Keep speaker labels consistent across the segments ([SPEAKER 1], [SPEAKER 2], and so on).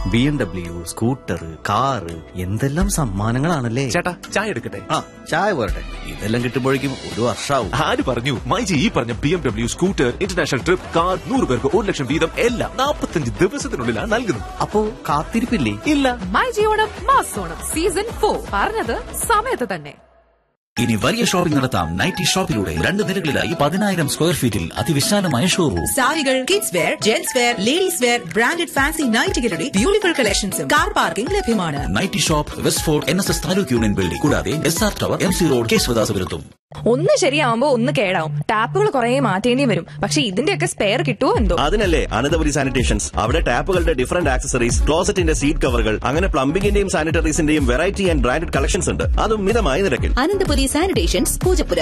[SPEAKER 1] B M W scooter car എന്തെല്ലാം സമ്മാനങ്ങളാണല്ലേ
[SPEAKER 2] ചേട്ടാ ചായ എടുക്കട്ടെ
[SPEAKER 1] ആ ചായ പോരട്ടെ ഇതെല്ലാം കിട്ടുമ്പോഴേക്കും ഒരു വർഷാവും
[SPEAKER 2] ആര് പറഞ്ഞു മൈജി ഈ പറഞ്ഞ B M W scooter international trip car നൂറ് പേർക്ക് ഒരു ലക്ഷം വീതം എല്ലാം നാൽപ്പത്തഞ്ച് ദിവസത്തിനുള്ളിലാണ് നൽകുന്നത്
[SPEAKER 1] അപ്പോ കാത്തിരിപ്പില്ലേ
[SPEAKER 2] ഇല്ല
[SPEAKER 3] മൈ ജിയോണം മാസോണം സീസൺ ഫോർ പറഞ്ഞത് സമയത്ത് തന്നെ
[SPEAKER 4] ഇനി വലിയ ഷോപ്പിംഗ് നടത്താം നൈറ്റി ഷോപ്പിലൂടെ രണ്ട് നിലകളിലായി പതിനായിരം സ്ക്വയർ ഫീറ്റിൽ അതിവിശാലമായ ഷോറൂം
[SPEAKER 5] സാരികൾ kids wear gents wear ladies wear branded fancy നൈറ്റുകളുടെ ബ്യൂട്ടിഫുൾ കളക്ഷൻസും കാർ പാർക്കിംഗ് ലഭ്യമാണ്
[SPEAKER 4] nighty shop west fort N S S taluk union building കൂടാതെ S R tower M C road കേശവദാസപുരത്തും
[SPEAKER 6] ഒന്ന് ശരിയാവുമ്പോ ഒന്ന് കേടാവും ടാപ്പുകൾ കുറെ മാറ്റേണ്ടി വരും പക്ഷെ ഇതിന്റെയൊക്കെ സ്പെയർ കിട്ടുമോ എന്തോ
[SPEAKER 7] അതിനല്ലേ അനന്തപുരി സാനിറ്റേഷൻസ് അവിടെ ടാപ്പുകളുടെ ഡിഫറന്റ് ആക്സസറീസ് ക്ലോസറ്റിന്റെ സീറ്റ് കവറുകൾ അങ്ങനെ പ്ലംബിംഗിന്റെയും സാനിറ്ററീസിന്റെയും വെറൈറ്റി ആൻഡ് ബ്രാൻഡഡ് കളക്ഷൻസ് ഉണ്ട് അതും മിതമായ നിരക്കിൽ
[SPEAKER 5] അനന്തപുരി സാനിറ്റേഷൻസ് പൂജപ്പുര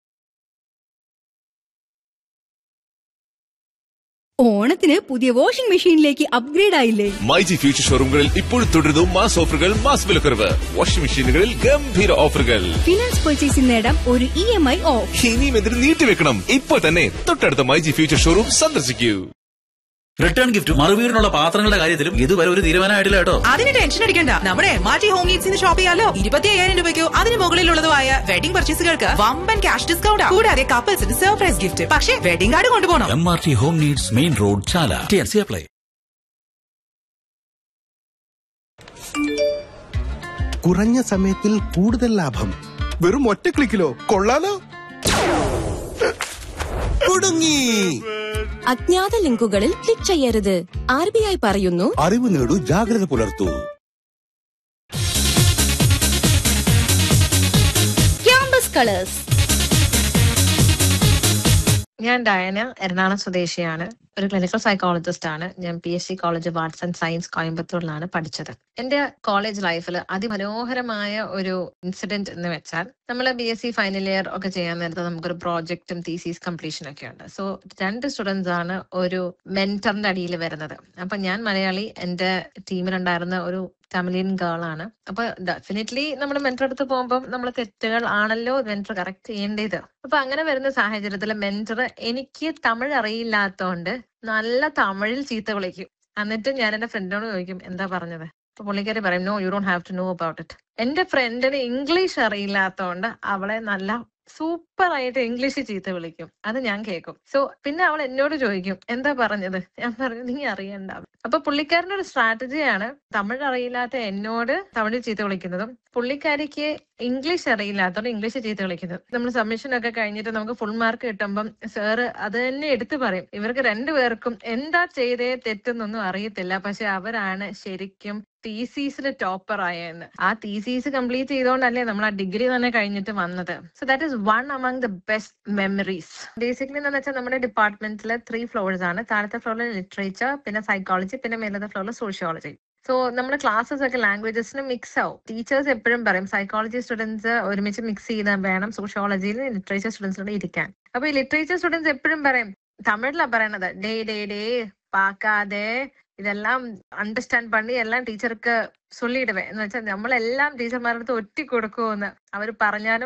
[SPEAKER 8] ഓണത്തിന് പുതിയ വാഷിംഗ് മെഷീനിലേക്ക് അപ്ഗ്രേഡ് ആയില്ലേ
[SPEAKER 2] മൈജി ഫ്യൂച്ചർ ഷോറൂമുകളിൽ ഇപ്പോഴും തുടരുന്നു മാസ് ഓഫറുകൾ മാസ് വിലക്കുറവ് വാഷിംഗ് മെഷീനുകളിൽ ഗംഭീര ഓഫറുകൾ
[SPEAKER 8] ഫിനാൻസ് പർച്ചേസിൽ നേടാം ഒരു ഇ എം ഐ ഓഫ്
[SPEAKER 2] ഇനിയും എന്തിനു നീട്ടിവെക്കണം ഇപ്പോൾ തന്നെ തൊട്ടടുത്ത മൈജി ഫ്യൂച്ചർ ഷോറൂം സന്ദർശിക്കൂ
[SPEAKER 4] റിട്ടേൺ ഗിഫ്റ്റ് മറുവീടിനുള്ള പാത്രങ്ങളുടെ കാര്യത്തിലും ഇതുവരെ ഒരു തീരുമാനമായിട്ടില്ല കേട്ടോ
[SPEAKER 5] അതിന് ടെൻഷൻ അടിക്കണ്ട നമ്മുടെ മാറ്റി ഹോം നീഡ്സിന് ഷോപ്പ് ചെയ്യാലോ ഇരുപത്തി അയ്യായിരം രൂപയ്ക്കോ അതിന് മുകളിലുള്ളതുമായ വെഡിംഗ് പർച്ചേസുകൾക്ക് വമ്പൻ ക്യാഷ് ഡിസ്കൗണ്ട് കൂടാതെ കപ്പിൾസിന് സർപ്രൈസ് ഗിഫ്റ്റ് പക്ഷേ വെഡിംഗ് കാർഡ് കൊണ്ടുപോകണം
[SPEAKER 4] M R T home needs main road Chala T N C apply
[SPEAKER 9] കുറഞ്ഞ സമയത്തിൽ കൂടുതൽ ലാഭം വെറും ഒറ്റ ക്ലിക്കിലോ കൊള്ളാലോ കുടുങ്ങി
[SPEAKER 6] അജ്ഞാത ലിങ്കുകളിൽ ക്ലിക്ക് ചെയ്യരുത് ആർ ബി ഐ പറയുന്നു
[SPEAKER 9] അറിവ് നേടൂ ജാഗ്രത പുലർത്തൂ
[SPEAKER 8] ക്യാമ്പസ് കളേഴ്സ്
[SPEAKER 10] ഞാൻ ഡയന എറണാകുളം സ്വദേശിയാണ് ഒരു ക്ലിനിക്കൽ സൈക്കോളജിസ്റ്റ് ആണ് ഞാൻ P S C college of arts and science കോയമ്പത്തൂരിലാണ് പഠിച്ചത് എന്റെ കോളേജ് ലൈഫിൽ അതിമനോഹരമായ ഒരു ഇൻസിഡന്റ് എന്ന് വെച്ചാൽ നമ്മൾ B S C final year ഒക്കെ ചെയ്യാൻ നേരത്ത് നമുക്കൊരു പ്രോജക്റ്റും തീസീസ് കംപ്ലീഷൻ ഒക്കെ ഉണ്ട് സോ രണ്ട് സ്റ്റുഡൻസ് ആണ് ഒരു മെന്ററിന്റെ അടിയിൽ വരുന്നത് അപ്പൊ ഞാൻ മലയാളി എന്റെ ടീമിലുണ്ടായിരുന്ന ഒരു തമിഴിയൻ ഗേൾ ആണ് അപ്പൊ ഡെഫിനറ്റ്ലി നമ്മൾ മെന്റർ അടുത്ത് പോകുമ്പോൾ നമ്മൾ തെറ്റുകൾ ആണല്ലോ മെന്റർ കറക്റ്റ് ചെയ്യേണ്ടത് അപ്പൊ അങ്ങനെ വരുന്ന സാഹചര്യത്തിൽ മെന്റർ എനിക്ക് തമിഴ് അറിയില്ലാത്തോണ്ട് നല്ല തമിഴിൽ ചീത്ത വിളിക്കും എന്നിട്ട് ഞാൻ എന്റെ ഫ്രണ്ടിനോട് ചോദിക്കും എന്താ പറഞ്ഞത് അപ്പൊ പുള്ളിക്കാരി പറയും no you don't have to know about it എന്റെ ഫ്രണ്ടിന് ഇംഗ്ലീഷ് അറിയില്ലാത്തോണ്ട് അവളെ നല്ല സൂപ്പർ ആയിട്ട് ഇംഗ്ലീഷ് ചീത്ത വിളിക്കും അത് ഞാൻ കേൾക്കും സോ പിന്നെ അവൾ എന്നോട് ചോദിക്കും എന്താ പറഞ്ഞത് ഞാൻ പറഞ്ഞു നീ അറിയണ്ട അപ്പൊ പുള്ളിക്കാരന്റെ ഒരു സ്ട്രാറ്റജിയാണ് തമിഴ് അറിയില്ലാത്ത എന്നോട് തമിഴിൽ ചീത്ത വിളിക്കുന്നതും പുള്ളിക്കാരിക്ക് ഇംഗ്ലീഷ് അറിയില്ലാത്തതുകൊണ്ട് ഇംഗ്ലീഷ് ചീത്ത വിളിക്കുന്നത് നമ്മൾ സബ്മിഷൻ ഒക്കെ കഴിഞ്ഞിട്ട് നമുക്ക് ഫുൾ മാർക്ക് കിട്ടുമ്പം സാറ് അത് തന്നെ എടുത്തു പറയും ഇവർക്ക് രണ്ടുപേർക്കും എന്താ ചെയ്തേ തെറ്റെന്നൊന്നും അറിയത്തില്ല പക്ഷെ അവരാണ് ശരിക്കും തീസീസിൽ ടോപ്പർ ആയെന്ന് ആ തീസീസ് കംപ്ലീറ്റ് ചെയ്തുകൊണ്ടല്ലേ നമ്മൾ ആ ഡിഗ്രി തന്നെ കഴിഞ്ഞിട്ട് വന്നത് so that is one among the best memories basically എന്താണെന്ന് വെച്ചാൽ നമ്മുടെ ഡിപ്പാർട്ട്മെന്റിൽ ത്രീ ഫ്ലോർസ് ആണ് താഴത്തെ ഫ്ലോറിൽ ലിറ്ററേച്ചർ പിന്നെ സൈക്കോളജി പിന്നെ മേലത്തെ ഫ്ലോറിൽ സോഷ്യോളജി സോ നമ്മുടെ ക്ലാസ്സസ് ഒക്കെ ലാംഗ്വേജസിന് മിക്സ് ആവും ടീച്ചേഴ്സ് എപ്പോഴും പറയും സൈക്കോളജി സ്റ്റുഡൻസ് ഒരുമിച്ച് മിക്സ് ചെയ്ത് വേണം സോഷ്യോളജിയിൽ ലിറ്ററേച്ചർ സ്റ്റുഡൻസിനോട് ഇരിക്കാൻ അപ്പൊ ഈ ലിറ്ററേച്ചർ സ്റ്റുഡൻസ് എപ്പോഴും പറയും തമിഴിലാണ് പറയണത് ഡേ ഡേ ഡേ പാക്കാതെ ഇതെല്ലാം അണ്ടർസ്റ്റാൻഡ് പണി എല്ലാം ടീച്ചർക്ക് ചൊല്ലിയിടുവേ എന്ന് വെച്ചാൽ നമ്മളെല്ലാം ടീച്ചർമാരുടെ അടുത്ത് ഒറ്റി കൊടുക്കുമെന്ന് അവർ പറഞ്ഞാലും